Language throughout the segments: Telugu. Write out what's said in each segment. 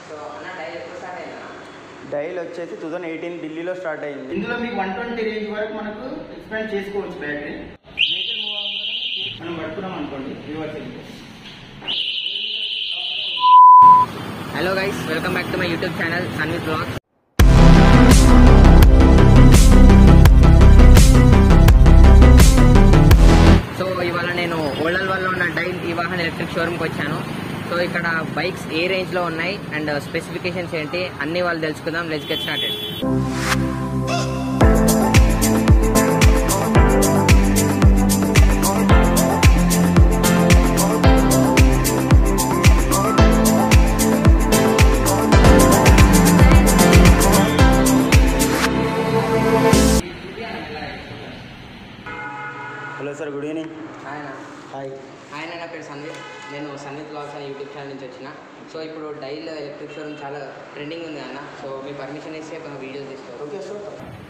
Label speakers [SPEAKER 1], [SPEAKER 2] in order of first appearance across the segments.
[SPEAKER 1] సో అన్న డైలీ ఎప్పుడు స్టార్ట్ అయిందా
[SPEAKER 2] డైల్ వచ్చేసి టూ థౌసండ్ ఎయిటీన్ ఢిల్లీలో స్టార్ట్ అయింది
[SPEAKER 3] ఇందులో మీకు వన్ ట్వంటీ రేంజ్ వరకు మనకు ఎక్స్పాండ్ చేసుకోవచ్చు బ్యాటరీ వెహికల్ మూవ్ అవ్వగానే మనం పట్టుకున్నాం అనుకోండి రివర్స్ వెళ్ళిపోతుంది
[SPEAKER 1] hello guys welcome back to my YouTube channel Sanvith vlogs so ఇవాళ నేను ఓల్డల్ వల్ల ఉన్న డైల్ ఈ వాహన్ ఎలక్ట్రిక్ షోరూమ్కి వచ్చాను సో ఇక్కడ బైక్స్ ఏ రేంజ్లో ఉన్నాయి అండ్ స్పెసిఫికేషన్స్ ఏంటి అన్ని వాళ్ళు తెలుసుకుందాం let's get started
[SPEAKER 2] hello sir good evening
[SPEAKER 1] ఆయన
[SPEAKER 2] హాయ్
[SPEAKER 1] ఆయన నా పేరు సందీప్ నేను సందీప్ బ్లాగ్స్ అనే యూట్యూబ్ ఛానల్ నుంచి వచ్చిన సో ఇప్పుడు డైల్ ఎలక్ట్రిక్ షోరూమ్ చాలా ట్రెండింగ్ ఉంది అన్న సో మీ పర్మిషన్ ఇస్తే కొంచెం వీడియోస్ తీసుకోరు
[SPEAKER 2] ఓకే సార్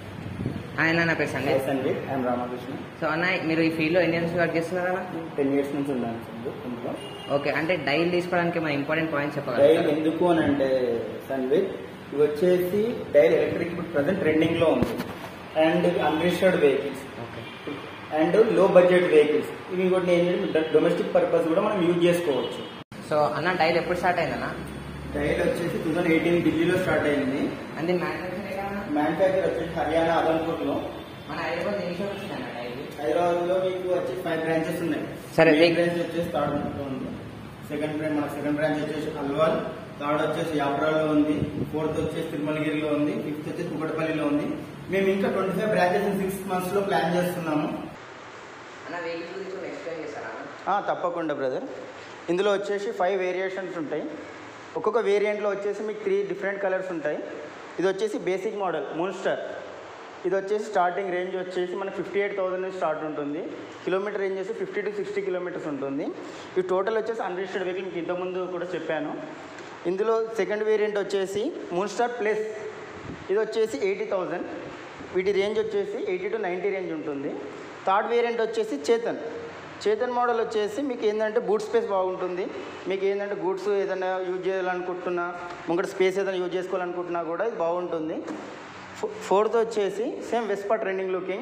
[SPEAKER 1] ఆయన నా పేరు సందీప్
[SPEAKER 2] సందీప్ ఐఎమ్ రామకృష్ణ
[SPEAKER 1] సో అన్న మీరు ఈ ఫీల్డ్లో ఎన్ని ఇయర్స్ వర్క్ చేస్తున్నారా
[SPEAKER 2] టెన్ ఇయర్స్ నుంచి ఉన్నాను సందీప్ ఇందులో
[SPEAKER 1] ఓకే అంటే డైల్ తీసుకోవడానికి మన ఇంపార్టెంట్ పాయింట్స్
[SPEAKER 2] డైల్
[SPEAKER 1] చెప్పగలరా
[SPEAKER 2] ఎందుకు అని అంటే సందీప్ ఇవి వచ్చేసి డైల్ ఎలక్ట్రిక్ ఇప్పుడు ప్రజెంట్ ట్రెండింగ్ లో ఉంది and unregistered vehicles
[SPEAKER 1] okay
[SPEAKER 2] and లో బడ్జెట్ వెహికల్స్ ఇవి కూడా ఏంటంటే డొమెస్టిక్ పర్పస్ కూడా మనం యూజ్ చేసుకోవచ్చు
[SPEAKER 1] సో అన్న డైల్ ఎప్పుడు స్టార్ట్ అయిందన్న
[SPEAKER 2] డైల్ వచ్చేసి టూ థౌసండ్ ఎయిటీన్ ఢిల్లీలో స్టార్ట్ అయింది
[SPEAKER 1] అండ్ దీని మ్యానుఫ్యాక్చర్ ఎక్కడ అన్న?
[SPEAKER 2] మ్యానుఫ్యాక్చర్ వచ్చేసి హర్యానా అదంపూర్ లో
[SPEAKER 1] మన హైదరాబాద్ ఎన్ని షోరూమ్స్ ఉన్నాయి అన్న డైల్
[SPEAKER 2] హైదరాబాద్ లో మీకు వచ్చేసి ఫైవ్ బ్రాంచెస్ ఉన్నాయి
[SPEAKER 1] సరే,
[SPEAKER 2] మెయిన్
[SPEAKER 1] మీకు-
[SPEAKER 2] బ్రాంచ్ వచ్చేసి థర్డ్ ఉంది సెకండ్ బ్రాంచ్ మన సెకండ్ బ్రాంచ్ వచ్చేసి అల్వాల్ థర్డ్ వచ్చేసి యాప్రాలో ఉంది ఫోర్త్ వచ్చేసి తిరుమలగిరిలో ఉంది ఫిఫ్త్ వచ్చేసి కుకటపల్లిలో ఉంది మేము ఇంకా twenty five branches six months లో ప్లాన్ చేస్తున్నాము
[SPEAKER 1] అన్న వెహికల్ గురించి కొంచెం ఎక్స్ప్లెయిన్ చేస్తారా అన్న?
[SPEAKER 2] ఆ, తప్పకుండా బ్రదర్ ఇందులో వచ్చేసి ఫైవ్ వేరియేషన్స్ ఉంటాయి ఒక్కొక్క వేరియంట్లో వచ్చేసి మీకు త్రీ డిఫరెంట్ కలర్స్ ఉంటాయి ఇది వచ్చేసి బేసిక్ మోడల్ మూన్స్టర్ ఇది వచ్చేసి స్టార్టింగ్ రేంజ్ వచ్చేసి మనకి ఫిఫ్టీ ఎయిట్ థౌసండ్ నుంచి స్టార్ట్ ఉంటుంది కిలోమీటర్ రేంజ్ వచ్చి ఫిఫ్టీ టు సిక్స్టీ కిలోమీటర్స్ ఉంటుంది ఈ టోటల్ వచ్చేసి అన్రిజిస్టర్డ్ వెహికల్ మీకు ఇంతకుముందు కూడా చెప్పాను ఇందులో సెకండ్ వేరియంట్ వచ్చేసి మూన్స్టార్ ప్లస్ ఇది వచ్చేసి ఎయిటీ థౌజండ్ వీటి రేంజ్ వచ్చేసి ఎయిటీ టు నైంటీ రేంజ్ ఉంటుంది థర్డ్ వేరియంట్ వచ్చేసి చేతన్ చేతన్ మోడల్ వచ్చేసి మీకు ఏంటంటే బూట్ స్పేస్ బాగుంటుంది మీకు ఏంటంటే గూడ్స్ ఏదైనా యూజ్ చేయాలనుకుంటున్నా ముంగట స్పేస్ ఏదైనా యూజ్ చేసుకోవాలనుకుంటున్నా కూడా ఇది బాగుంటుంది ఫో- ఫోర్త్ వచ్చేసి same Vespa trending looking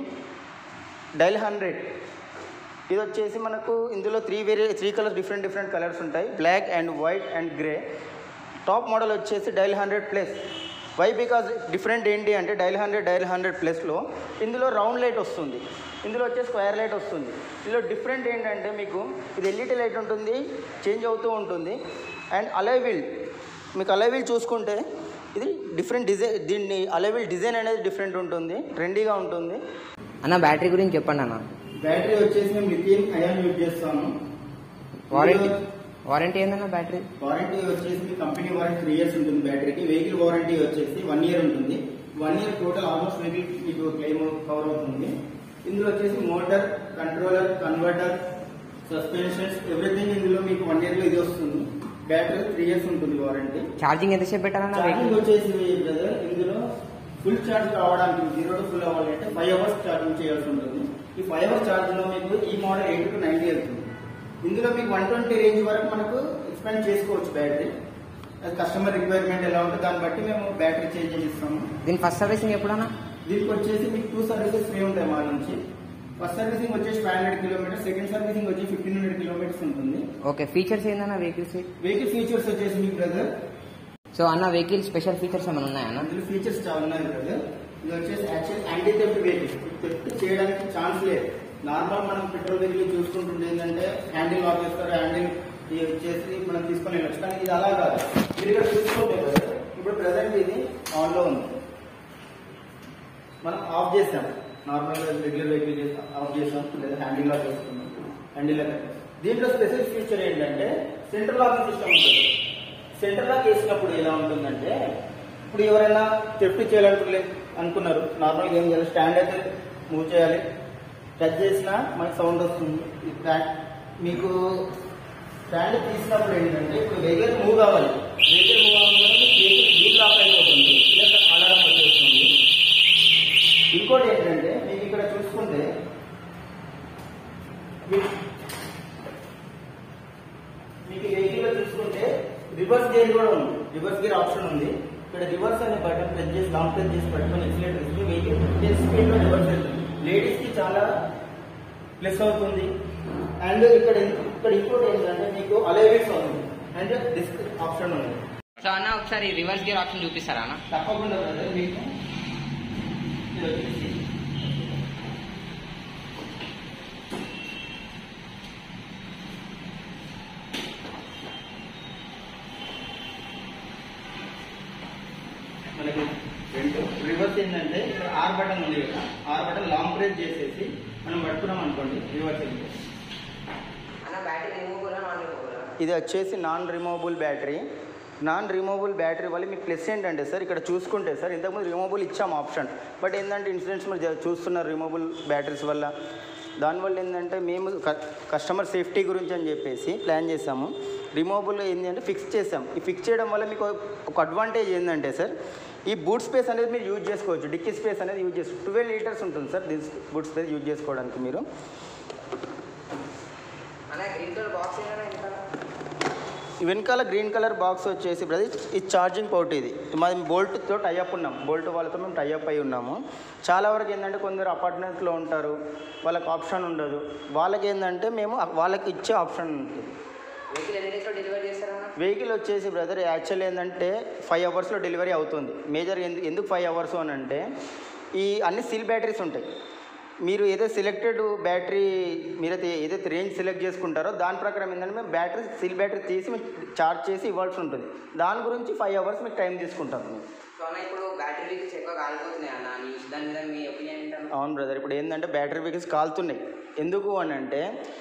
[SPEAKER 2] Dial hundred ఇది వచ్చేసి మనకు ఇందులో త్రీ వేరే three colours different different colours ఉంటాయి black and white and grey top model వచ్చేసి Dial hundred plus why because different ఏంటి అంటే డైల్ హండ్రెడ్ డైల్ హండ్రెడ్ ప్లస్లో ఇందులో రౌండ్ లైట్ వస్తుంది ఇందులో వచ్చే స్క్వేర్ లైట్ వస్తుంది ఇందులో డిఫరెంట్ ఏంటంటే మీకు ఇది ఎల్ఈడి లైట్ ఉంటుంది చేంజ్ అవుతూ ఉంటుంది అండ్ అలైవిల్ మీకు అలైవిల్ చూసుకుంటే ఇది డిఫరెంట్ డిజైన్ దీన్ని అలైవిల్ డిజైన్ అనేది డిఫరెంట్ ఉంటుంది ట్రెండీగా ఉంటుంది
[SPEAKER 1] అన్న బ్యాటరీ గురించి చెప్పండి అన్న
[SPEAKER 2] బ్యాటరీ వచ్చేసి మేము లిథియం అయాన్ యూజ్ చేస్తాము
[SPEAKER 1] వారంటీ వారంటీ ఏందన్న బ్యాటరీ
[SPEAKER 2] వారంటీ వచ్చేసి మీ కంపెనీ వారంటీ త్రీ ఇయర్స్ ఉంటుంది బ్యాటరీకి వెహికల్ వారంటీ వచ్చేసి వన్ ఇయర్ ఉంటుంది one year total almost vehicle మీకు క్లెయిమ్ కవర్ అవుతుంది ఇందులో వచ్చేసి motor controller converter suspensions everything ఇందులో మీకు వన్ ఇయర్ లో ఇది వస్తుంది బ్యాటరీ త్రీ ఇయర్స్ ఉంటుంది వారంటీ
[SPEAKER 1] ఛార్జింగ్ ఎంతసేపు పెట్టాలన్న
[SPEAKER 2] ఛార్జింగ్
[SPEAKER 1] వెహికల్
[SPEAKER 2] వచ్చేసి బ్రదర్ ఇందులో ఫుల్ ఛార్జ్ కావడానికి జీరో టు ఫుల్ అవ్వాలి అంటే ఫైవ్ అవర్స్ ఛార్జింగ్ చేయాల్సి ఉంటుంది ఈ ఫైవ్ అవర్స్ ఛార్జ్ లో మీకు ఈ మోడల్ ఎయిట్ టు నైన్టీ వెళ్తుంది ఇందులో మీకు వన్ ట్వంటీ రేంజ్ వరకు మనకు ఎక్స్పెండ్ చేసుకోవచ్చు బ్యాటరీ అది కస్టమర్ రిక్వైర్మెంట్ ఎలా ఉంటుంది దాన్ని బట్టి మేము బ్యాటరీ చేంజ్ చేసి ఇస్తాము
[SPEAKER 1] దీని ఫస్ట్ సర్వీసింగ్ ఎప్పుడన్నా
[SPEAKER 2] దీనికి వచ్చేసి మీకు టూ సర్వీసెస్ ఫ్రీ ఉంటాయి మా నుంచి ఫస్ట్ సర్వీసింగ్ వచ్చేసి five hundred kilometers second servicing వచ్చి ఫిఫ్టీన్ హండ్రెడ్ కిలోమీటర్స్ ఉంటుంది
[SPEAKER 1] ఓకే ఫీచర్స్ ఏందన్న వెహికల్స్
[SPEAKER 2] వెహికల్ ఫీచర్స్ వచ్చేసి మీకు బ్రదర్
[SPEAKER 1] సో అన్న వెహికల్ స్పెషల్ ఫీచర్స్ ఏమైనా ఉన్నాయా అన్న
[SPEAKER 2] అందులో ఫీచర్స్ చాలా ఉన్నాయి బ్రదర్ ఇది వచ్చేసి actual anti theft vehicle theft చేయడానికి ఛాన్స్ లేదు నార్మల్ మనం పెట్రోల్ వెహికల్ చూసుకుంటుంటే ఏంటంటే హ్యాండిల్ లాక్ చేస్తారు హ్యాండిల్ చేసి మనం తీసుకొని వెళ్ళచ్చు కానీ ఇది అలా కాదు మీరు ఇక్కడ చూసుకుంటే brother, ఇప్పుడు ప్రజెంట్ ఇది ఆన్ లో ఉంది మనం ఆఫ్ చేసాం నార్మల్ రెగ్యులర్ వెహికల్ చేసి ఆఫ్ చేసాం లేదా హ్యాండిల్ లాక్ చేసుకున్నాం హ్యాండిల్ లాక్ దీంట్లో స్పెసిఫిక్ ఫీచర్ ఏంటంటే సెంట్రల్ లాకింగ్ సిస్టమ్ ఉంటుంది సెంట్రల్ లాక్ వేసినప్పుడు ఎలా ఉంటుందంటే ఇప్పుడు ఎవరైనా థెఫ్ట్ చేయాలనుకులే అనుకున్నారు నార్మల్గా ఏం చేయాలి స్టాండ్ అయితే మూవ్ చేయాలి టచ్ చేసినా మనకి సౌండ్ వస్తుంది ఈ స్టాండ్ మీకు స్టాండ్ తీసినప్పుడు ఏంటంటే ఇప్పుడు వెహికల్ మూవ్ కావాలి వెహికల్ మూవ్ అవ్వగానే వీల్ లాక్ అయిపోతుంది ప్లస్ అలారం వచ్చేస్తుంది ఇంకోటి ఏంటంటే మీకు ఇక్కడ చూసుకుంటే మీ- మీకు వెహికల్ లో చూసుకుంటే రివర్స్ గేర్ కూడా ఉంది రివర్స్ గేర్ ఆప్షన్ ఉంది ఇక్కడ రివర్స్ అనే బటన్ ప్రెస్ చేసి లాంగ్ ప్రెస్ చేసి పట్టుకొని ఎక్సిలేటర్ ఇస్తే వెహికల్ టెన్ స్పీడ్ లో రివర్స్ వెళ్తుంది లేడీస్ కి చాలా ప్లస్ అవుతుంది అండ్ ఇక్కడ ఇక్కడ ఇంకోటి ఏంటంటే మీకు అలైవిక్స్ ఉంది అండ్ డిస్క్ ఆప్షన్ ఉంది
[SPEAKER 1] సో అన్న ఒకసారి రివర్స్ గేర్ ఆప్షన్ చూపిస్తారా అన్న
[SPEAKER 2] తప్పకుండా brother, మీకు ఇది వచ్చేసి మనకి రెండు రివర్స్ ఏంటంటే ఇక్కడ ఆర్ బటన్ ఉంది కదా ఆర్ బటన్ లాంగ్ ప్రెస్ చేసేసి మనం పట్టుకున్నాం అనుకోండి రివర్స్ వెళ్ళిపోతుంది
[SPEAKER 1] అన్న బ్యాటరీ రిమూవబుల్ నాన్ రిమూవబుల్
[SPEAKER 2] ఇది వచ్చేసి non removable battery non removable battery వల్ల మీకు ప్లస్ ఏంటంటే సార్ ఇక్కడ చూసుకుంటే సార్ ఇంతకుముందు రిమూవబుల్ ఇచ్చాము ఆప్షన్ బట్ ఏంటంటే ఇన్సిడెంట్స్ మీరు జ- చూస్తున్నారు రిమూవబుల్ బ్యాటరీస్ వల్ల దానివల్ల ఏంటంటే మేము క- కస్టమర్ సేఫ్టీ గురించి అని చెప్పేసి ప్లాన్ చేసాము రిమూవబుల్ ఏంటంటే ఫిక్స్ చేసాం ఈ ఫిక్స్ చేయడం వల్ల మీకు ఒక అడ్వాంటేజ్ ఏంటంటే సార్ ఈ బూట్ స్పేస్ అనేది మీరు యూజ్ చేసుకోవచ్చు డిక్కీ స్పేస్ అనేది యూజ్ చేసుకోవచ్చు ట్వెల్వ్ లీటర్స్ ఉంటుంది సార్ దీని బూట్ స్పేస్ యూజ్ చేసుకోవడానికి మీరు
[SPEAKER 1] అన్న ఇంట్లో బాక్స్ ఏంటన్నా ఇంకా
[SPEAKER 2] ఈ వెనకాల గ్రీన్ కలర్ బాక్స్ వచ్చేసి బ్రదర్ ఇది ఛార్జింగ్ పోర్ట్ ఇది మాది బోల్ట్తో టైఅప్ ఉన్నాం బోల్ట్ వాళ్ళతో మేము టైఅప్ అయి ఉన్నాము చాలా వరకు ఏంటంటే కొందరు అపార్ట్మెంట్లో ఉంటారు వాళ్ళకి ఆప్షన్ ఉండదు వాళ్ళకి ఏంటంటే మేము వాళ్ళకి ఇచ్చే ఆప్షన్ ఉంటుంది
[SPEAKER 1] వెహికల్ ఎన్ని డేస్లో డెలివరీ చేస్తారన్న
[SPEAKER 2] వెహికల్ వచ్చేసి బ్రదర్ యాక్చువల్ ఏంటంటే ఫైవ్ అవర్స్లో డెలివరీ అవుతుంది మేజర్ ఎందుకు ఎందుకు ఫైవ్ అవర్స్ అని అంటే ఈ అన్ని సిల్ బ్యాటరీస్ ఉంటాయి మీరు ఏదైతే సెలెక్టెడ్ బ్యాటరీ మీరైతే ఏదైతే రేంజ్ సెలెక్ట్ చేసుకుంటారో దాని ప్రకారం ఏంటంటే మేము బ్యాటరీ సిల్ బ్యాటరీ తీసి మీకు ఛార్జ్ చేసి ఇవ్వాల్సి ఉంటుంది దాని గురించి ఫైవ్ అవర్స్ మీకు టైం తీసుకుంటాం మేము
[SPEAKER 1] సో అన్న ఇప్పుడు బ్యాటరీ వెహికల్స్ ఎక్కువ కాలిపోతున్నాయి అన్న నీ- దాని మీద మీ ఒపీనియన్ ఏంటన్న
[SPEAKER 2] అవును బ్రదర్ ఇప్పుడు ఏంటంటే బ్యాటరీ వెహికల్స్ కాలుతున్నాయి ఎందుకు అని అంటే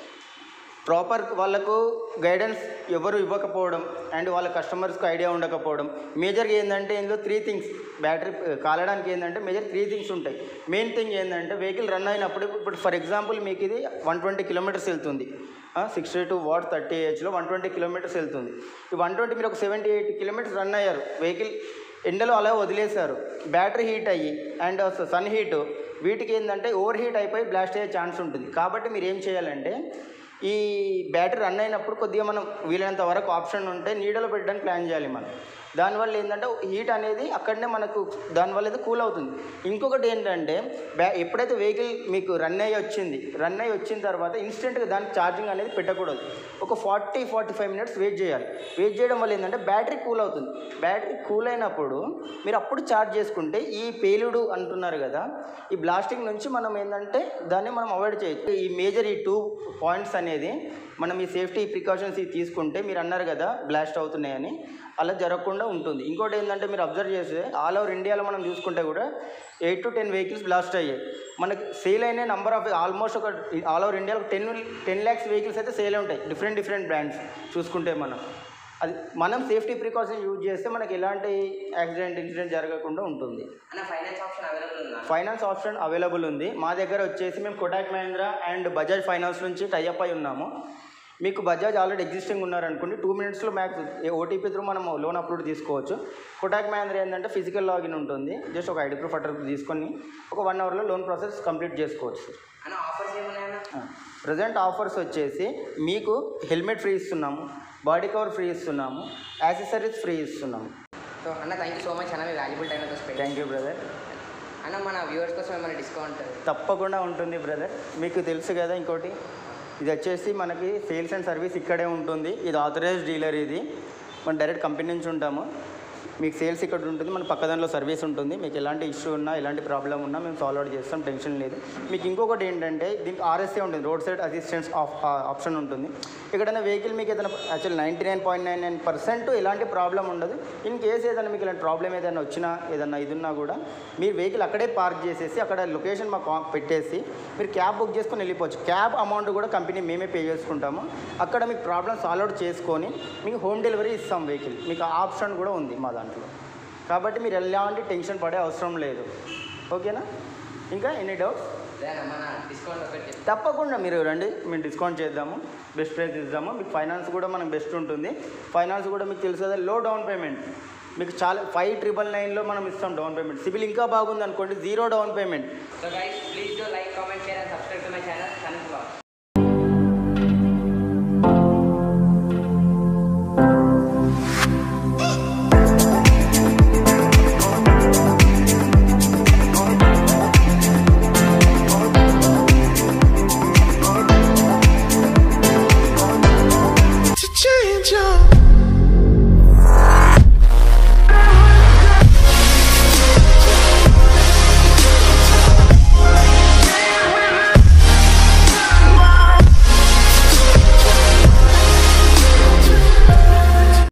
[SPEAKER 2] ప్రాపర్ వాళ్ళకు గైడెన్స్ ఎవరు ఇవ్వకపోవడం అండ్ వాళ్ళ కస్టమర్స్కి ఐడియా ఉండకపోవడం మేజర్గా ఏంటంటే ఇందులో త్రీ థింగ్స్ బ్యాటరీ కాలడానికి ఏంటంటే మేజర్ త్రీ థింగ్స్ ఉంటాయి మెయిన్ థింగ్ ఏంటంటే వెహికల్ రన్ అయినప్పుడు ఇప్పుడు ఫర్ ఎగ్జాంపుల్ మీకు ఇది వన్ ట్వంటీ కిలోమీటర్స్ వెళ్తుంది సిక్స్టీ టూ వాట్ థర్టీ ఏజ్లో వన్ ట్వంటీ కిలోమీటర్స్ వెళ్తుంది ఈ వన్ ట్వంటీ మీరు ఒక సెవెంటీ ఎయిట్ కిలోమీటర్స్ రన్ అయ్యారు వెహికల్ ఎండలో అలా వదిలేశారు బ్యాటరీ హీట్ అయ్యి అండ్ సన్ హీట్ వీటికి ఏంటంటే ఓవర్ హీట్ అయిపోయి బ్లాస్ట్ అయ్యే ఛాన్స్ ఉంటుంది కాబట్టి మీరు ఏం చేయాలంటే ఈ బ్యాటరీ రన్ అయినప్పుడు కొద్దిగా మనం వీలైనంత వరకు ఆప్షన్ ఉంటే నీడలో పెట్టడానికి ప్లాన్ చేయాలి మనం దానివల్ల ఏంటంటే హీట్ అనేది అక్కడనే మనకు దానివల్ల అయితే కూల్ అవుతుంది ఇంకొకటి ఏంటంటే బ్యా ఎప్పుడైతే వెహికల్ మీకు రన్ అయ్యి వచ్చింది రన్ అయ్యి వచ్చిన తర్వాత ఇన్స్టెంట్గా దానికి ఛార్జింగ్ అనేది పెట్టకూడదు ఒక forty forty five minutes wait చేయాలి వెయిట్ చేయడం వల్ల ఏంటంటే బ్యాటరీ కూల్ అవుతుంది బ్యాటరీ కూల్ అయినప్పుడు మీరు అప్పుడు ఛార్జ్ చేసుకుంటే ఈ పేలుడు అంటున్నారు కదా ఈ బ్లాస్టింగ్ నుంచి మనం ఏంటంటే దాన్ని మనం అవాయిడ్ చేయొచ్చు ఈ మేజర్ ఈ టూ పాయింట్స్ అనేది మనం ఈ సేఫ్టీ ప్రికాషన్స్ ఇవి తీసుకుంటే మీరు అన్నారు కదా బ్లాస్ట్ అవుతున్నాయని అలా జరగకుండా ఉంటుంది ఇంకోటి ఏంటంటే మీరు అబ్జర్వ్ చేస్తే ఆల్ ఓవర్ ఇండియాలో మనం చూసుకుంటే కూడా eight to ten vehicles blast అయ్యాయి మనకి సేల్ అయిన నంబర్ ఆఫ్ ఆల్మోస్ట్ ఒక ఆల్ ఓవర్ ఇండియాలో టెన్ టెన్ ల్యాక్స్ వెహికల్స్ అయితే సేల్ ఉంటాయి డిఫరెంట్ డిఫరెంట్ బ్రాండ్స్ చూసుకుంటే మనం అది మనం సేఫ్టీ ప్రికాషన్ యూజ్ చేస్తే మనకి ఎలాంటి యాక్సిడెంట్ ఇన్సిడెంట్ జరగకుండా ఉంటుంది
[SPEAKER 1] అన్న ఫైనాన్స్ ఆప్షన్ అవైలబుల్ ఉందా
[SPEAKER 2] ఫైనాన్స్ ఆప్షన్ అవైలబుల్ ఉంది మా దగ్గర వచ్చేసి మేము కొటాక్ మహీంద్రా అండ్ బజాజ్ ఫైనాన్స్ నుంచి టైఅప్ అయి ఉన్నాము మీకు బజాజ్ ఆల్రెడీ ఎగ్జిస్టింగ్ ఉన్నారనుకోండి టూ మినిట్స్లో మ్యాక్స్ ఓటీపీ త్రూ మనం లోన్ అప్లోడ్ తీసుకోవచ్చు కొటాక్ మహీంద్రా ఏంటంటే ఫిజికల్ లాగిన్ ఉంటుంది జస్ట్ ఒక ఐడి ప్రూఫ్ అటర్ తీసుకొని ఒక వన్ అవర్లో లోన్ ప్రాసెస్ కంప్లీట్ చేసుకోవచ్చు
[SPEAKER 1] అన్న ఆఫర్స్ ఏమున్నాయన్న
[SPEAKER 2] ప్రజెంట్ ఆఫర్స్ వచ్చేసి మీకు హెల్మెట్ ఫ్రీ ఇస్తున్నాము బాడీ కవర్ ఫ్రీ ఇస్తున్నాము యాక్సెసరీస్ ఫ్రీ ఇస్తున్నాము
[SPEAKER 1] సో అన్న థ్యాంక్ యూ సో మచ్ అన్న మీ వాల్యుబుల్ టైం అయితే స్పెండ్
[SPEAKER 2] థ్యాంక్ యూ బ్రదర్
[SPEAKER 1] అన్న మన వ్యూవర్స్ కోసం ఏమైనా డిస్కౌంట్
[SPEAKER 2] తప్పకుండా ఉంటుంది బ్రదర్ మీకు తెలుసు కదా ఇంకోటి ఇది వచ్చేసి మనకి సేల్స్ అండ్ సర్వీస్ ఇక్కడే ఉంటుంది ఇది ఆథరైజ్ డీలర్ ఇది మనం డైరెక్ట్ కంపెనీ నుంచి ఉంటాము మీకు సేల్స్ ఇక్కడ ఉంటుంది మన పక్కదానిలో సర్వీస్ ఉంటుంది మీకు ఎలాంటి ఇష్యూ ఉన్నా ఎలాంటి ప్రాబ్లం ఉన్నా మేము సాల్వ్ అవుట్ చేస్తాం టెన్షన్ లేదు మీకు ఇంకొకటి ఏంటంటే దీనికి ఆర్ఎస్ఏ ఉంటుంది roadside assistance of option ఉంటుంది ఎక్కడైనా వెహికల్ మీకు ఏదైనా actual ninety nine point nine nine percent ఎలాంటి ప్రాబ్లం ఉండదు ఇన్ కేస్ ఏదైనా మీకు ఇలాంటి ప్రాబ్లం ఏదైనా వచ్చినా ఏదైనా ఇది ఉన్నా కూడా మీరు వెహికల్ అక్కడే పార్క్ చేసేసి అక్కడ లొకేషన్ మాకు ఆ- పెట్టేసి మీరు క్యాబ్ బుక్ చేసుకొని వెళ్ళిపోవచ్చు క్యాబ్ అమౌంట్ కూడా కంపెనీ మేమే పే చేసుకుంటాము అక్కడ మీకు ప్రాబ్లమ్ సాల్వ్ అవుట్ చేసుకొని మీకు హోమ్ డెలివరీ ఇస్తాం వెహికల్ మీకు ఆ ఆప్షన్ కూడా ఉంది మా దాంట్లో కాబట్టి మీరు ఎలాంటి టెన్షన్ పడే అవసరం లేదు ఓకేనా ఇంకా ఎనీ డౌట్స్
[SPEAKER 1] అదేనా మన డిస్కౌంట్ ఒకటి చెప్పు.
[SPEAKER 2] తప్పకుండా మీరు రండి మేము డిస్కౌంట్ చేద్దాము బెస్ట్ ప్రైస్ ఇద్దాము మీకు ఫైనాన్స్ కూడా మనకు బెస్ట్ ఉంటుంది ఫైనాన్స్ కూడా మీకు తెలుసు కదా లో డౌన్ పేమెంట్ మీకు చాలా ఫైవ్ ట్రిపుల్ నైన్లో మనం ఇస్తాం డౌన్ పేమెంట్ సిబిల్ ఇంకా బాగుంది అనుకోండి zero down payment
[SPEAKER 1] so guys please do like comment share and subscribe to my channel thank you